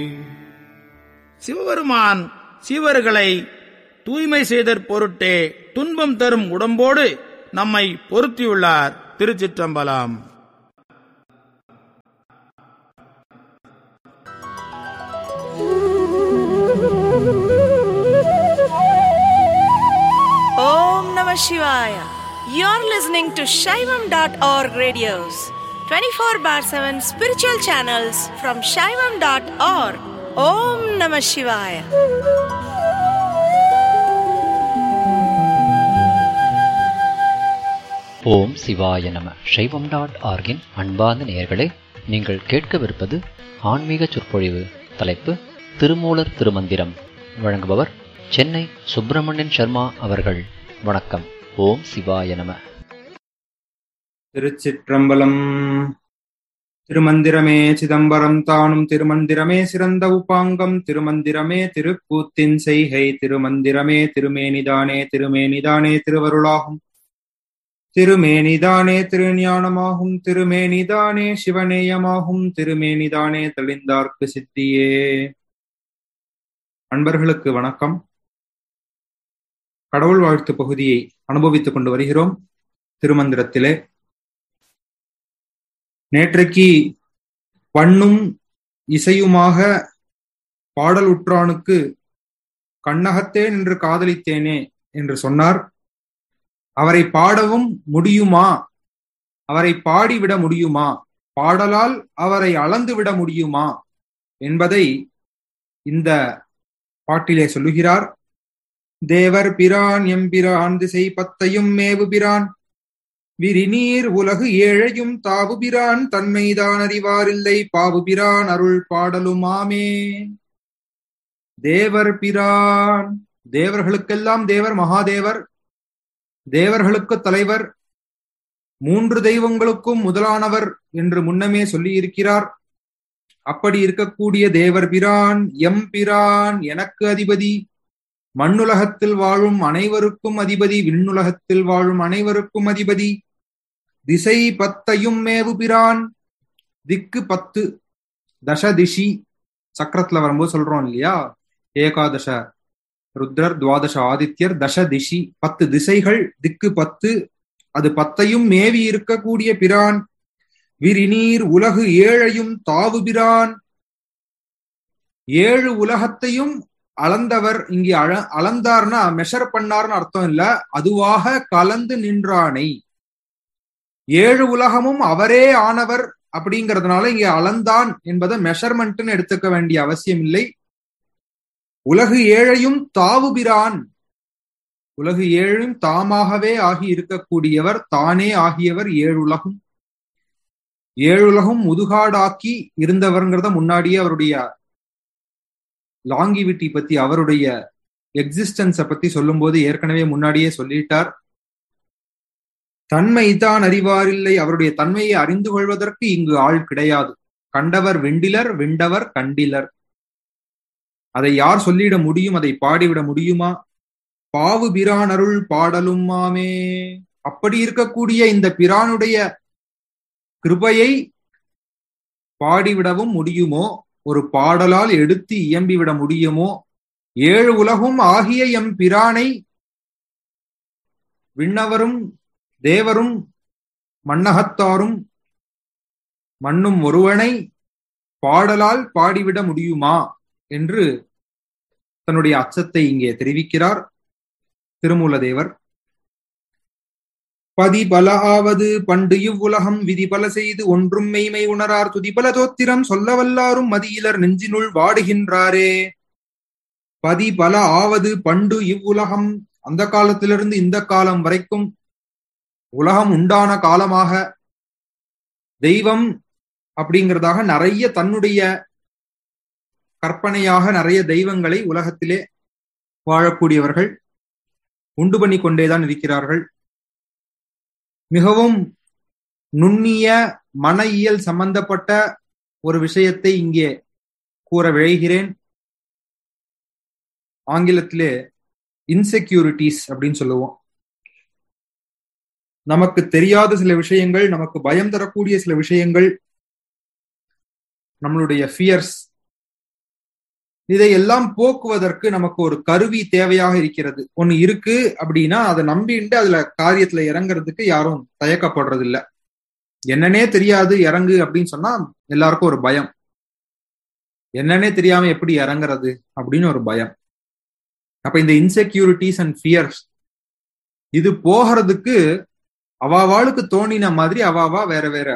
சிவபெருமான் சீவர்களை தூய்மை செய்தற் பொருட்டே துன்பம் தரும் உடம்போடு நம்மை பொருத்தியுள்ளார் திருச்சிற்றம்பலம் Om Namah Shivaya. You're listening to Shaivam.org radios, 24 bar 7 spiritual channels from Shaivam.org. Om Namah Shivaya. ஓம் சிவாய நம சைவம் டாட் ஆர்கின் அன்பார்ந்த நேயர்களே நீங்கள் கேட்கவிருப்பது ஆன்மீக சொற்பொழிவு தலைப்பு திருமூலர் திருமந்திரம் வழங்குபவர் சென்னை சுப்பிரமணியன் சர்மா அவர்கள் வணக்கம் ஓம் சிவாய நம திருச்சிற்றம்பலம் திருமந்திரமே சிதம்பரம் தானும் திருமந்திரமே சிறந்த உபாங்கம் திருமந்திரமே திருக்கூத்தின் செய்கை திருமந்திரமே திருமேனிதானே திருமேனிதானே திருவருளாகும் திருமேனிதானே திருஞானமாகும் திருமேனிதானே சிவநேயமாகும் திருமேனிதானே தெளிந்தார்க்கு சித்தியே அன்பர்களுக்கு வணக்கம் கடவுள் வாழ்த்து பகுதியை அனுபவித்துக் கொண்டு வருகிறோம் திருமந்திரத்திலே நேற்றைக்கு பண்ணும் இசையுமாக பாடலுற்றானுக்கு கண்ணகத்தே நின்று காதலித்தேனே என்று சொன்னார் அவரை பாடவும் முடியுமா அவரை பாடிவிட முடியுமா பாடலால் அவரை அளந்து விட முடியுமா என்பதை இந்த பாட்டிலே சொல்லுகிறார் தேவர் பிரான் எம்பிரான் திசை பத்தையும் மேவு பிரான் விரிநீர் உலகு ஏழையும் தாவுபிரான் தன்மைதான் அறிவாரில்லை பாவுபிரான் அருள் பாடலுமாமே தேவர் பிரான் தேவர்களுக்கெல்லாம் தேவர் மகாதேவர் தேவர்களுக்கு தலைவர் மூன்று தெய்வங்களுக்கும் முதலானவர் என்று முன்னமே சொல்லியிருக்கிறார் அப்படி இருக்கக்கூடிய தேவர் பிரான் எம் பிரான் எனக்கு அதிபதி மண்ணுலகத்தில் வாழும் அனைவருக்கும் அதிபதி விண்ணுலகத்தில் வாழும் அனைவருக்கும் அதிபதி திசை பத்தையும் மேவு பிரான் திக்கு பத்து தச திஷி சக்கரத்துல வரும்போது சொல்றோம் இல்லையா ஏகாதச ருத்ரர் துவாதச ஆதித்யர் தச திஷி பத்து திசைகள் திக்கு பத்து அது பத்தையும் மேவி இருக்கக்கூடிய பிரான் விரிநீர் உலகு ஏழையும் தாவு பிரான் ஏழு உலகத்தையும் அளந்தவர் இங்கே அழ அளந்தார்னா மெஷர் பண்ணார்னு அர்த்தம் இல்ல அதுவாக கலந்து நின்றானை ஏழு உலகமும் அவரே ஆனவர் அப்படிங்கறதுனால இங்கே அளந்தான் என்பதை மெஷர்மெண்ட்னு எடுத்துக்க வேண்டிய அவசியம் இல்லை உலகு ஏழையும் தாவுபிரான் உலகு ஏழும் தாமாகவே ஆகி இருக்கக்கூடியவர் தானே ஆகியவர் ஏழுலகும் ஏழுலகும் முதுகாடாக்கி இருந்தவர்ங்கிறத முன்னாடியே அவருடைய லாங்கிவிட்டி பத்தி அவருடைய எக்ஸிஸ்டன்ஸ பத்தி சொல்லும்போது ஏற்கனவே முன்னாடியே சொல்லிட்டார் தன்மை தான் அறிவாரில்லை அவருடைய தன்மையை அறிந்து கொள்வதற்கு இங்கு ஆள் கிடையாது கண்டவர் வெண்டிலர் வெண்டவர் கண்டிலர் அதை யார் சொல்லிட முடியும் அதை பாடிவிட முடியுமா பாவு பிரான் அருள் பாடலும் மாமே அப்படி இருக்கக்கூடிய இந்த பிரானுடைய கிருபையை பாடிவிடவும் முடியுமோ ஒரு பாடலால் எடுத்து இயம்பிவிட முடியுமோ ஏழு உலகும் ஆகிய எம் பிரானை விண்ணவரும் தேவரும் மன்னகத்தாரும் மண்ணும் ஒருவனை பாடலால் பாடிவிட முடியுமா என்று தன்னுடைய அச்சத்தை இங்கே தெரிவிக்கிறார் திருமூலதேவர் பதிபல ஆவது பண்டு இவ்வுலகம் விதிபல செய்து ஒன்றும் மெய்மை உணரார் துதிபல தோத்திரம் சொல்ல வல்லாரும் மதியிலர் நெஞ்சினுள் வாடுகின்றாரே பதிபல ஆவது பண்டு இவ்வுலகம் அந்த காலத்திலிருந்து இந்த காலம் வரைக்கும் உலகம் உண்டான காலமாக தெய்வம் அப்படிங்கிறதாக நிறைய தன்னுடைய கற்பனையாக நிறைய தெய்வங்களை உலகத்திலே வாழக்கூடியவர்கள் உண்டு பண்ணி கொண்டேதான் இருக்கிறார்கள் மிகவும் நுண்ணிய மன இயல் சம்பந்தப்பட்ட ஒரு விஷயத்தை இங்கே கூற விழைகிறேன் ஆங்கிலத்திலே இன்செக்யூரிட்டிஸ் அப்படின்னு சொல்லுவோம் நமக்கு தெரியாத சில விஷயங்கள் நமக்கு பயம் தரக்கூடிய சில விஷயங்கள் நம்மளுடைய ஃபியர்ஸ் இதையெல்லாம் போக்குவதற்கு நமக்கு ஒரு கருவி தேவையாக இருக்கிறது ஒண்ணு இருக்கு அப்படின்னா அதை நம்பிட்டு அதுல காரியத்துல இறங்குறதுக்கு யாரும் தயக்கப்படுறது இல்ல என்னன்னே தெரியாது இறங்கு அப்படின்னு சொன்னா எல்லாருக்கும் ஒரு பயம் என்னன்னே தெரியாம எப்படி இறங்குறது அப்படின்னு ஒரு பயம் அப்ப இந்த இன்செக்யூரிட்டிஸ் அண்ட் ஃபியர்ஸ் இது போகிறதுக்கு அவாவாளுக்கு தோணின மாதிரி அவாவா வேற வேற